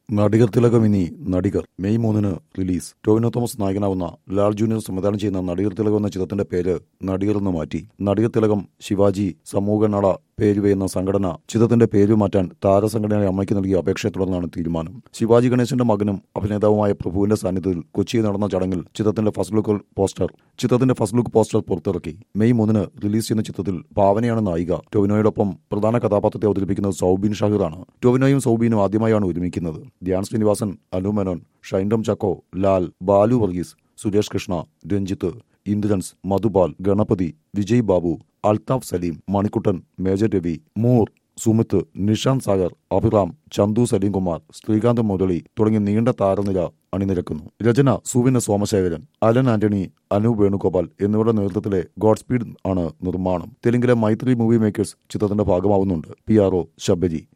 നടികർ തിലകം ഇനി നടികർ മെയ് മൂന്നിന് റിലീസ് ടോവിനോ തോമസ് നായകനാവുന്ന ലാൽ ജൂനിയർ സംവിധാനം ചെയ്യുന്ന നടികർ തിലകം എന്ന ചിത്രത്തിന്റെ പേര് നടികർ എന്ന് മാറ്റി നടികർ തിലകം ശിവാജി സമൂഹ നട പേരുവ എന്ന സംഘടന ചിത്രത്തിന്റെ പേര് മാറ്റാൻ താരസംഘടനയുടെ അമ്മയ്ക്ക് നൽകിയ അപേക്ഷയെ തുടർന്നാണ് തീരുമാനം ശിവാജി ഗണേശന്റെ മകനും അഭിനേതാവുമായ പ്രഭുവിന്റെ സാന്നിധ്യത്തിൽ കൊച്ചിയിൽ നടന്ന ചടങ്ങിൽ ചിത്രത്തിന്റെ ഫസ്റ്റ് ലുക്ക് പോസ്റ്റർ ചിത്രത്തിന്റെ ഫസ്റ്റ് ലുക്ക് പോസ്റ്റർ പുറത്തിറക്കി മെയ് മൂന്നിന് റിലീസ് ചെയ്യുന്ന ചിത്രത്തിൽ ഭാവനയാണ് നായിക ടൊവിനോയോടൊപ്പം പ്രധാന കഥാപാത്രത്തെ അവതരിപ്പിക്കുന്നത് സൗബിൻ ഷാഹിറാണ് ടൊവിനോയും സൗബിനും ആദ്യമായാണ് ഒരുമിക്കുന്നത് ധ്യാൻ ശ്രീനിവാസൻ അനു മേനോൻ ഷൈൻഡം ചക്കോ ലാൽ ബാലു വർഗീസ് സുരേഷ് കൃഷ്ണ രഞ്ജിത്ത് ഇന്ദ്രൻസ് മധുപാൽ ഗണപതി വിജയ് ബാബു അൽതാഫ് സലീം മണിക്കുട്ടൻ മേജർ രവി മൂർ സുമിത്ത് നിഷാന്ത് സാഗർ അഭിറാം ചന്തു സലീംകുമാർ ശ്രീകാന്ത് മുരളി തുടങ്ങിയ നീണ്ട താരനിര അണിനിരക്കുന്നു രചന സുവിന സോമശേഖരൻ അലൻ ആന്റണി അനു വേണുഗോപാൽ എന്നിവരുടെ നേതൃത്വത്തിലെ ഗോഡ് സ്പീഡ് ആണ് നിർമ്മാണം തെലുങ്കിലെ മൈത്രി മൂവി മേക്കേഴ്സ് ചിത്രത്തിന്റെ ഭാഗമാവുന്നുണ്ട് പി ആർ ഒ ശബരി